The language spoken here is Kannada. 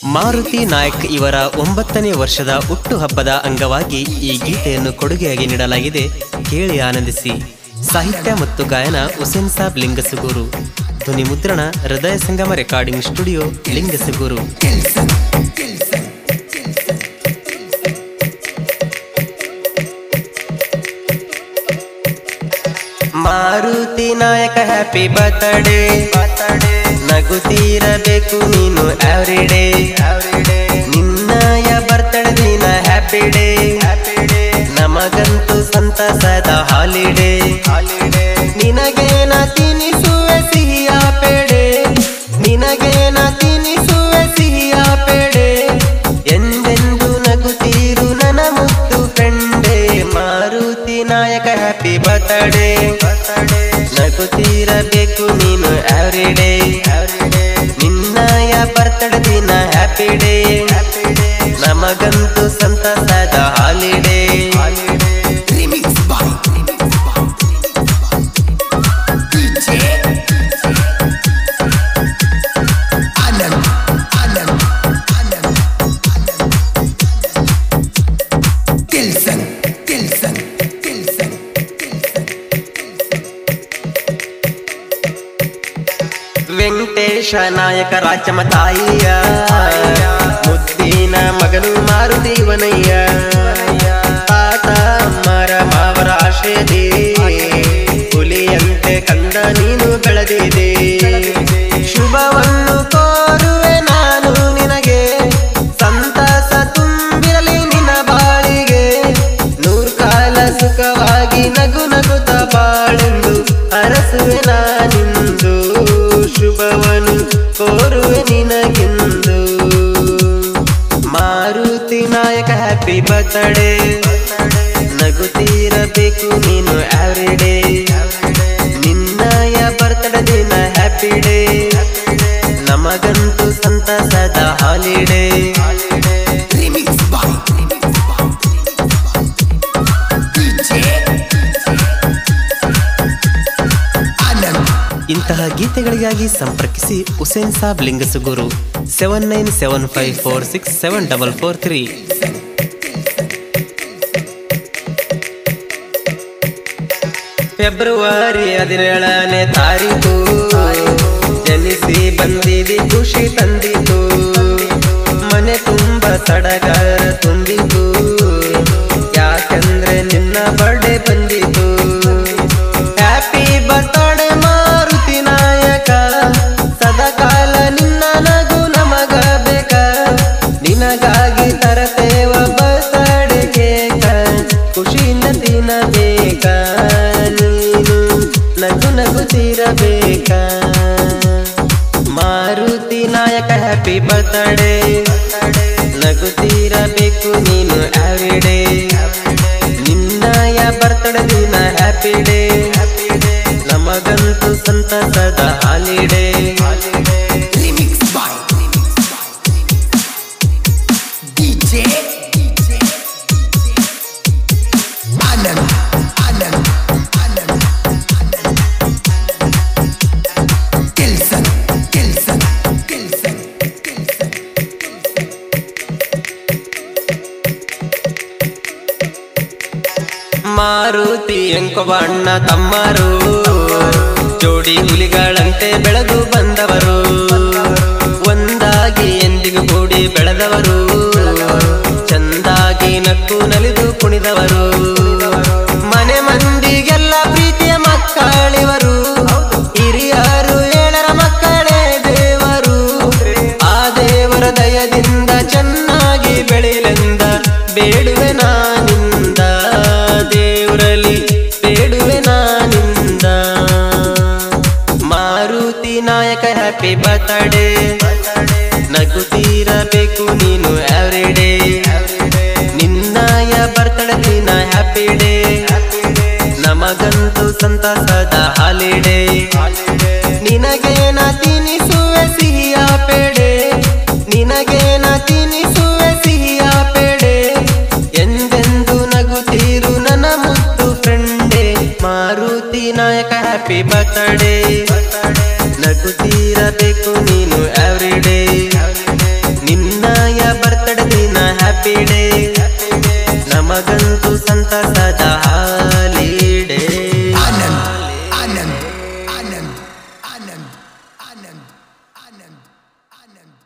ಮಾರುತಿ ನಾಯಕ್ ಇವರ ಒಂಬತ್ತನೇ ವರ್ಷದ ಹುಟ್ಟುಹಬ್ಬದ ಅಂಗವಾಗಿ ಈ ಗೀತೆಯನ್ನು ಕೊಡುಗೆಯಾಗಿ ನೀಡಲಾಗಿದೆ ಕೇಳಿ ಆನಂದಿಸಿ ಸಾಹಿತ್ಯ ಮತ್ತು ಗಾಯನ ಹುಸೇನ್ ಸಾಬ್ ಲಿಂಗಸುಗೂರು ಧ್ವನಿ ಮುದ್ರಣ ಹೃದಯ ಸಂಗಮ recording studio Lingasugur Maruti Nayaka happy birthday ನಗುತ್ತೀರಬೇಕು ನೀನು ಎವ್ರಿಡೇ ನಿನ್ನಯ ಬರ್ತಡೇ ದಿನ ಹ್ಯಾಪಿ ಡೇ ನಮಗಂತೂ ಸಂತಸದ ಹಾಲಿಡೇ ನಿನಗೇನ ತಿನಿಸುವೆ ಸಿಹಿಯ ಪೇಡೆ ನಿನಗೇನ ತಿನಿಸುವೆ ಸಿಹಿಯ ಪೇಡೆ ಎಂದೆಂದು ನಗುತ್ತೀರು ನನ್ನ ಮುತ್ತು ಫ್ರೆಂಡೇ ಮಾರುತಿ ನಾಯಕ ಹ್ಯಾಪಿ ಬರ್ತಡೇ ನಗುತ್ತೀರಬೇಕು ನೀನು ಎವ್ರಿಡೇ ನಿನ್ನಯ ಬರ್ತಡೇ ದಿನ ಹ್ಯಾಪಿ ಡೇ ನಮಗಂತೂ ಸಂತಸದ holiday Remix by DJ Anand Anand Anand Tilson Tilson Tilson Venkatesha Nayaka Rajamma ತಾಯಿಯ ಮುದ್ದಿನ ಮಗನು ಮಾರುದೇವನಯ್ಯ ತಾತ ಅಮ್ಮರ ಮಾವರ ಆಶಯದಿ ಹುಲಿಯಂತೆ ಕಂದ ನೀನು ಬೆಳೆದಿದೆ ಶುಭವನ್ನು ಕೋರುವೆ ನಾನು ನಿನಗೆ ಸಂತಸ ತುಂಬಿರಲಿ ನಿನ್ನ ಬಾಳಿಗೆ ನೂರು ಕಾಲ ಸುಖವಾಗಿ ನಗು ನಗುತ್ತ ಬಾಳೆಂದು ಅರಸುವೆ ನಾನಿಂದು ಶುಭವನು ಕೋರುವೆ ನಿನಗೆಂದು ಮಾರುತಿ ನಾಯಕ ಹ್ಯಾಪಿ ಬರ್ತಡೇ ನಗುತ್ತೀರಬೇಕು ನೀನು ಎವ್ರಿಡೇ ನಿನ್ನಯ ಬರ್ತಡೇ ದಿನ ಹ್ಯಾಪಿ ಡೇ ನಮಗಂತೂ ಸಂತಸದ holiday Remix by DJ Anand ಇಂತಹ ಗೀತೆಗಳಿಗಾಗಿ ಸಂಪರ್ಕಿಸಿ Hussain Sab Lingasugur seven nine seven five four six seven double four three February ಹದಿನೇಳನೇ ತಾರೀಕು ಜನಿಸಿ ಬಂದಿದಿ ಖುಷಿ ತಂದಿತು ಮನೆ ತುಂಬ ಸಡಗರ ತುಂಬಿತು ಯಾಕಂದ್ರೆ ನಿನ್ನ ಬರ್ಡೇ ಬಂದಿತು ಹ್ಯಾಪಿ ಬರ್ತಡೇ ಮಾರುತಿ ನಾಯಕ ಸದಾಕಾಲ ನಿನ್ನ ನಗು ನಮಗ ಬೇಕ ನಿನಗಾಗಿ ತರತೇವ ಬರ್ತಡೇ ಕೇಕ ಖುಷಿಯಿಂದ ತಿನ್ನಬೇಕ ನೀನು ನಗು ನಗುತ್ತಿರಬೇಕ ಮಾರುತಿ ನಾಯಕ ಹ್ಯಾಪಿ ಬರ್ತಡೇ ನಗುತ್ತಿರಬೇಕು ನೀನು ಎವ್ರಿಡೇ ನಿನ್ನಯ ಬರ್ತಡೇ ದಿನ ಹ್ಯಾಪಿ ಡೇ ನಮಗಂತೂ ಸಂತಸದ holiday Remix by DJ Anand Anand Anand Tilson Tilson Tilson Maruti ಎಂಕೊಬ್ಬ ಅಣ್ಣ ತಮ್ಮರು ಜೋಡಿ ಹುಲಿಗಳಂತೆ ಬೆಳೆದು ಬಂದವರು ಒಂದಾಗಿ ಎಂದಿಗೂ ಕೂಡಿ ಬೆಳೆದವರು ಚಂದಾಗಿ ನಕ್ಕು ನಲಿದು ಕುಣಿದವರು ಮನೆ ಮಂದಿಗೆಲ್ಲ ಪ್ರೀತಿಯ ಮಕ್ಕಳಿವರು ಹಿರಿಯರು ಏಳರ ಮಕ್ಕಳೇ ದೇವರು ಆ ದೇವರ ದಯದಿಂದ ಚೆನ್ನಾಗಿ ಬೆಳಿಲೆಂದ ಬೇಡುವೆ ನಾನಿಂದ ದೇವರಲ್ಲಿ ಬೇಡುವೆ ನಾನಿಂದ ಮಾರುತಿ ನಾಯಕ ಹ್ಯಾಪಿ ಬರ್ತಡೇ ನಗುತ್ತೀರಬೇಕು ನೀನು ಎವ್ರಿಡೇ ನಿನ್ನಯ ಬರ್ತಡೇ ದಿನ ಹ್ಯಾಪಿ ಡೇ ನಮಗಂತೂ ಸಂತಸದ ಹಾಲಿಡೇ ನಿನಗೇನ ತಿನಿಸುವೆ ಸಿಹಿಯ ಪೇಡೆ ನಿನಗೇನ ತಿನಿಸುವೆ ಸಿಹಿಯ ಪೇಡೆ ಎಂದೆಂದು ನಗುತ್ತೀರು ನನ್ನ ಮುತ್ತು ಫ್ರೆಂಡೇ ಮಾರುತಿ ನಾಯಕ ಹ್ಯಾಪಿ ಬರ್ತಡೇ ನಗುತ್ತೀರಬೇಕು ನೀನು ಎವ್ರಿಡೇ ನಿನ್ನ ಹ್ಯಾಪಿ ಡೇ ನಮಗಂತೂ ಸಂತಸದ ಹಾಲಿಡೇ ಆನಂದ್ ಆನಂದ್ ಆನಂದ್ ಆನಂದ್ ಆನಂದ್ ಆನಂದ್ ಆನಂದ್